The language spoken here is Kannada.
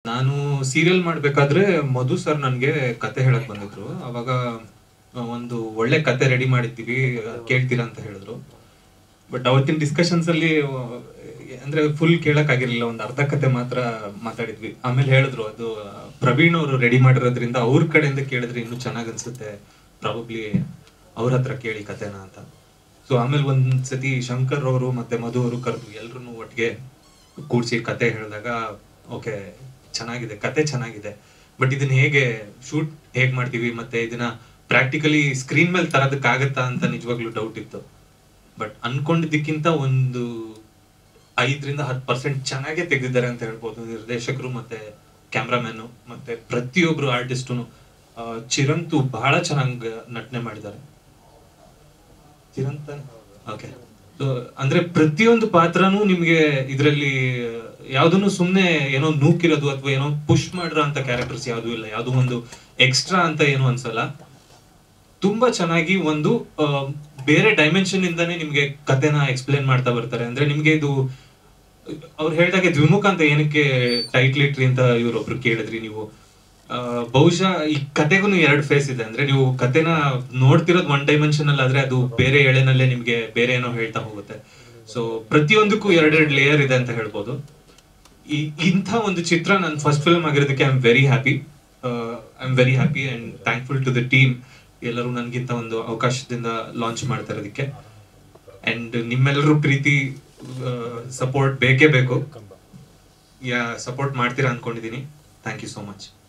ನಾನು ಸೀರಿಯಲ್ ಮಾಡ್ಬೇಕಾದ್ರೆ ಮಧು ಸರ್ ನನಗೆ ಕತೆ ಹೇಳಕ್ ಬಂದಿದ್ರು ಅವಾಗ ಆ, ಒಂದು ಒಳ್ಳೆ ಕತೆ ರೆಡಿ ಮಾಡಿದ್ದೀವಿ ಕೇಳ್ತೀರಾ ಅಂತ ಹೇಳಿದ್ರು ಬಟ್ ಅವತ್ತಿನ ಡಿಸ್ಕಷನ್ಸ್ ಅಲ್ಲಿ ಆ, ಅಂದ್ರೆ ಫುಲ್ ಕೇಳಕ್ ಆಗಿರ್ಲಿಲ್ಲ ಒಂದು ಅರ್ಧ ಕತೆ ಮಾತ್ರ ಮಾತಾಡಿದ್ವಿ ಆಮೇಲೆ ಹೇಳಿದ್ರು ಅದು ಆ, ಪ್ರವೀಣ್ ಅವರು ರೆಡಿ ಮಾಡಿರೋದ್ರಿಂದ ಅವ್ರ ಕಡೆಯಿಂದ ಕೇಳಿದ್ರೆ ಇನ್ನೂ ಚೆನ್ನಾಗ್ ಅನ್ಸುತ್ತೆ ಪ್ರಾಬಬ್ಲಿ ಅವ್ರ ಹತ್ರ ಕೇಳಿ ಕತೆನ ಅಂತ ಸೊ ಆಮೇಲೆ ಒಂದ್ ಸತಿ ಶಂಕರ್ ಅವರು ಮತ್ತೆ ಮಧು ಅವರು ಕರೆದು ಎಲ್ರು ಒಟ್ಟಿಗೆ ಕೂಡ್ಸಿ ಕತೆ ಹೇಳಿದಾಗ ಓಕೆ ಚೆನ್ನಾಗಿದೆ ಕತೆ ಚೆನ್ನಾಗಿದೆ ಬಟ್ ಇದನ್ನ ಹೇಗೆ ಶೂಟ್ ಹೇಗ್ ಮಾಡ್ತೀವಿ ಮತ್ತೆ ಇದನ್ನ ಪ್ರಾಕ್ಟಿಕಲಿ ಸ್ಕ್ರೀನ್ ಮೇಲೆ ತರೋದಕ್ಕಾಗತ್ತಾ ಅಂತ ನಿಜವಾಗ್ಲೂ ಡೌಟ್ ಇತ್ತು ಬಟ್ ಅನ್ಕೊಂಡಿದ್ದಕ್ಕಿಂತ ಒಂದು ಐದರಿಂದ ಹತ್ತು ಪರ್ಸೆಂಟ್ ಚೆನ್ನಾಗೇ ತೆಗೆದಿದ್ದಾರೆ ಅಂತ ಹೇಳ್ಬೋದು ನಿರ್ದೇಶಕರು ಮತ್ತೆ ಕ್ಯಾಮ್ರಾಮ್ಯಾನು ಮತ್ತೆ ಪ್ರತಿಯೊಬ್ರು ಆರ್ಟಿಸ್ಟು ಚಿರಂತು ಬಹಳ ಚೆನ್ನಾಗಿ ನಟನೆ ಮಾಡಿದ್ದಾರೆ ಚಿರಂತ ಓಕೆ ಅಂದ್ರೆ ಪ್ರತಿಯೊಂದು ಪಾತ್ರನೂ ನಿಮ್ಗೆ ಇದರಲ್ಲಿ ಯಾವ್ದನ್ನು ಸುಮ್ನೆ ಏನೋ ನೂಕಿರೋದು ಅಥವಾ ಏನೋ ಪುಷ್ ಮಾಡಿರೋ ಅಂತ ಕ್ಯಾರೆಕ್ಟರ್ಸ್ ಯಾವ್ದು ಇಲ್ಲ ಯಾವ್ದು ಒಂದು ಎಕ್ಸ್ಟ್ರಾ ಅಂತ ಏನು ಅನ್ಸಲ್ಲ ತುಂಬಾ ಚೆನ್ನಾಗಿ ಒಂದು ಆ, ಬೇರೆ ಡೈಮೆನ್ಷನ್ ಇಂದಾನೆ ನಿಮ್ಗೆ ಕತೆನ ಎಕ್ಸ್ಪ್ಲೇನ್ ಮಾಡ್ತಾ ಬರ್ತಾರೆ ಅಂದ್ರೆ ನಿಮ್ಗೆ ಇದು ಅವ್ರು ಹೇಳ್ದಾಗೆ ದ್ವಿಮುಖ ಅಂತ ಏನಕ್ಕೆ ಟೈಟ್ಲ್ ಇಟ್ರಿ ಅಂತ ಇವ್ರೊಬ್ರು ಕೇಳಿದ್ರಿ ನೀವು ಆ, ಬಹುಶಃ ಈ ಕತೆಗೂ ಎರಡು ಫೇಸ್ ಇದೆ ಅಂದ್ರೆ ನೀವು ಕತೆನ ನೋಡ್ತಿರೋದು ಒನ್ ಡೈಮೆನ್ಷನ್ ಅಲ್ಲಿ ಆದ್ರೆ ಅದು ಬೇರೆ ಎಳೆನಲ್ಲೇ ನಿಮ್ಗೆ ಬೇರೆ ಏನೋ ಹೇಳ್ತಾ ಹೋಗುತ್ತೆ ಸೊ ಪ್ರತಿಯೊಂದಕ್ಕೂ ಎರಡೆರಡು ಲೇಯರ್ ಇದೆ ಅಂತ ಹೇಳ್ಬೋದು ಈ ಇಂಥ ಒಂದು ಚಿತ್ರ ನನ್ನ ಫಸ್ಟ್ ಫಿಲ್ಮ್ ಆಗಿರೋದಕ್ಕೆ I am very happy I am very happy and thankful to the team ಎಲ್ಲರೂ ನನಗಿಂತ ಒಂದು ಅವಕಾಶದಿಂದ ಲಾಂಚ್ ಮಾಡ್ತಾ ಇರೋದಕ್ಕೆ ಅಂಡ್ ನಿಮ್ಮೆಲ್ಲರೂ ಪ್ರೀತಿ ಸಪೋರ್ಟ್ ಬೇಕೇ ಬೇಕು ಯಾ ಸಪೋರ್ಟ್ ಮಾಡ್ತೀರಾ ಅನ್ಕೊಂಡಿದ್ದೀನಿ ಥ್ಯಾಂಕ್ ಯು ಸೋ ಮಚ್